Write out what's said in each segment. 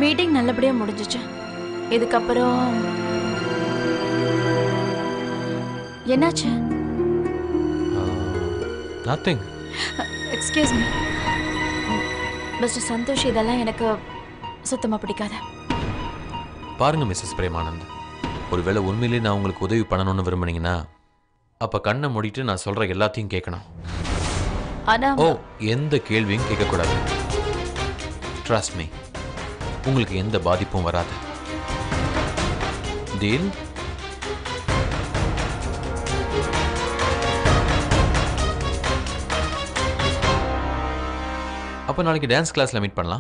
Meeting நல்லபடியா முடிஞ்சிச்சு இதுக்கப்புறம் என்னாச்சு nothing excuse me mister Santosh இதெல்லாம் எனக்கு சுத்தமா பிடிக்காது பாருங்க மிஸ்ஸஸ் பிரேமானந்த் ஒருவேளை உண்மையிலேயே நான் உங்களுக்கு உதவி பண்ணணும்னு விரும்புனீங்கன்னா அப்ப கண்ணை மூடிட்டு நான் சொல்ற எல்லாத்தையும் கேட்கணும் ஆனா ஓ எந்த கேள்வியும் கேட்கக்கூடாது ட்ரஸ்ட் மீ உங்களுக்கு எந்த பாதிப்பும் வராது டீல் அப்போ நாளைக்கு டான்ஸ் கிளாஸ்ல மீட் பண்ணலாம்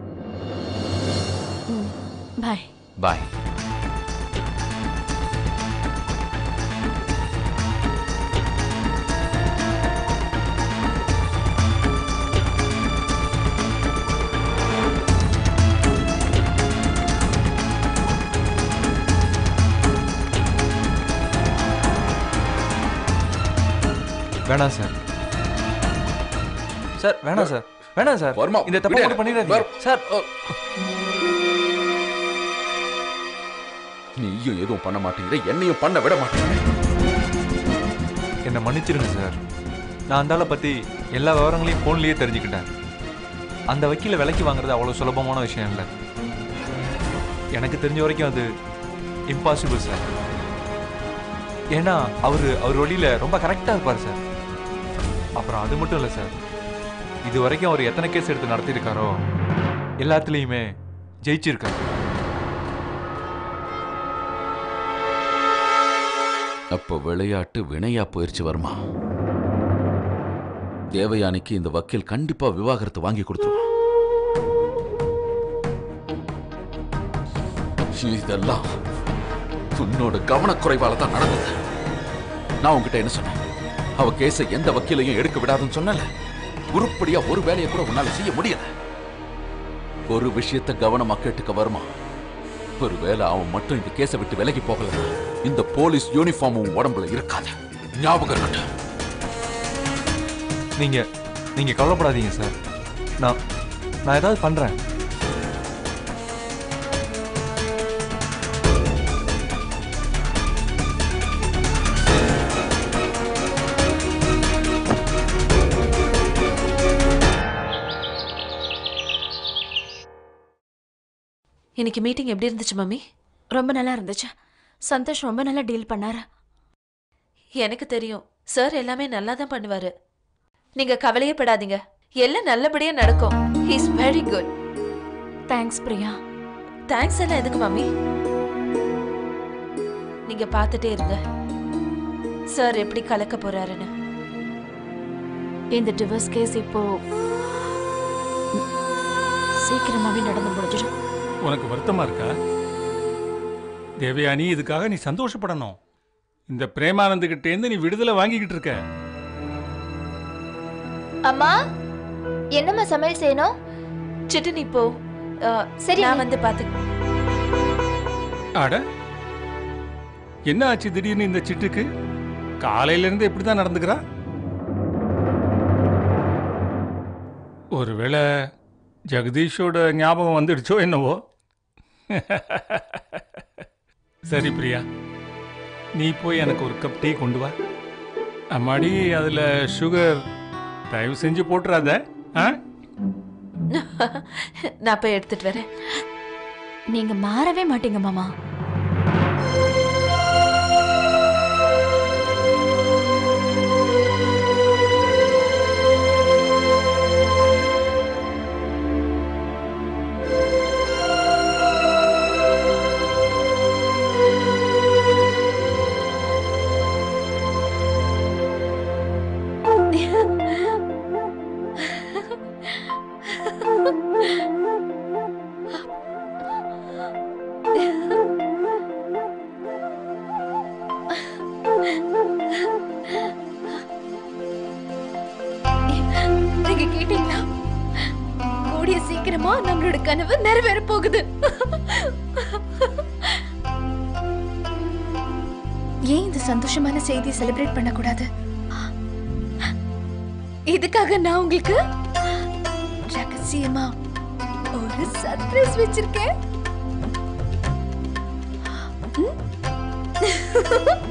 பாய் பாய் வேணாம் சார் சார் வேணாம் சார் வேணாம் சார் வர்மா, இந்த தப்பை விடு. மட்டும் பண்ணிடாதீங்க வர்- சார் நீயும் எதுவும் பண்ண மாட்டேங்கிற என்னையும் பண்ண விட மாட்டேங்கிற என்னை மன்னிச்சிருங்க சார் நான் அந்த ஆளை பற்றி எல்லா விவரங்களையும் ஃபோன்லேயே தெரிஞ்சுக்கிட்டேன் அந்த வக்கீல விலைக்கு வாங்குறது அவ்வளோ சுலபமான விஷயம் இல்லை எனக்கு தெரிஞ்ச வரைக்கும் அது இம்பாசிபிள் சார் ஏன்னா அவர் அவர் வழியில் ரொம்ப கரெக்டாக இருப்பார் சார் அப்புறம் அது மட்டும் இல்லை சார் இது வரைக்கும் அவர் எத்தனை கேஸ் எடுத்து நடத்தியிருக்காரோ எல்லாத்துலேயுமே ஜெயிச்சிருக்காரு அப்போ விளையாட்டு வினையா போயிருச்சு வர்மா தேவயானிக்கு இந்த வக்கீல் கண்டிப்பா விவாகரத்து வாங்கி கொடுத்துருவான் இதெல்லாம் உன்னோட கவனக்குறைவால தான் நடந்தது நான் உன்கிட்ட என்ன சொன்னேன் அவ கேஸை எந்த வக்கீலையும் எடுக்க விடாதுன்னு சொன்னல உருப்படியா ஒரு வேலையை கூட உன்னால செய்ய முடியல ஒரு விஷயத்தை கவனமா கேட்டுக்க வருமா ஒருவேளை அவன் மட்டும் இந்த கேஸை விட்டு விலகி போகல இந்த போலீஸ் யூனிஃபார்ம் உன் உடம்புல இருக்காது ஞாபகம் இருக்கட்டும் நீங்கள் நீங்கள் கவலைப்படாதீங்க சார் நான் நான் ஏதாவது பண்ணுறேன் இன்னைக்கு மீட்டிங் எப்படி இருந்துச்சு மம்மி ரொம்ப நல்லா இருந்துச்சு சந்தோஷ் ரொம்ப நல்லா டீல் பண்ணாரு எனக்கு தெரியும் சார் எல்லாமே நல்லா தான் பண்ணுவாரு நீங்க கவலையே படாதீங்க எல்லாம் நல்லபடியா நடக்கும் he's very good thanks Priya thanks எல்லாம் எதுக்கு மம்மி நீங்க பார்த்துட்டே இருங்க சார் எப்படி கலக்க போறாருன்னு இந்த டிவோர்ஸ் கேஸ் இப்போ சீக்கிரமாவே நடந்து முடிஞ்சிடும் உனக்கு வருத்தமா இருக்கா தேவயானி இதுக்காக நீ சந்தோஷப்படணும் இந்த பிரேமானந்து கிட்டேருந்து நீ விடுதலை வாங்கிக்கிட்டு இருக்க அம்மா என்னம்மா சமையல் செய்யணும் சிட்டு நீ போ அஹ், சரி, நான் அண்ணி. வந்து பார்த்து அட என்ன ஆச்சு திடீர்னு இந்த சிட்டுக்கு காலையில இருந்து இப்படிதான் நடந்துக்கிறா ஒருவேளை ஜெகதீஷோட ஞாபகம் வந்துடுச்சோ என்னவோ சரி பிரியா நீ போய் எனக்கு ஒரு கப் டீ கொண்டு வா அம்மாடி அதுல சுகர் தயவு செஞ்சு போட்டுறாத ஆ நான் போய் எடுத்துட்டு வரேன் நீங்க மாறவே மாட்டீங்க மாமா நீங்க கேட்டீங்களா கூடிய சீக்கிரமா நம்மளோட கனவு நிறைவேற போகுது ஏன் இந்த சந்தோஷமான செய்தியை செலிப்ரேட் பண்ணக்கூடாது இதுக்காக நான் உங்களுக்கு ரகசியமா ஒரு ஒரு சர்ப்ரைஸ் வச்சிருக்கேன் ம்?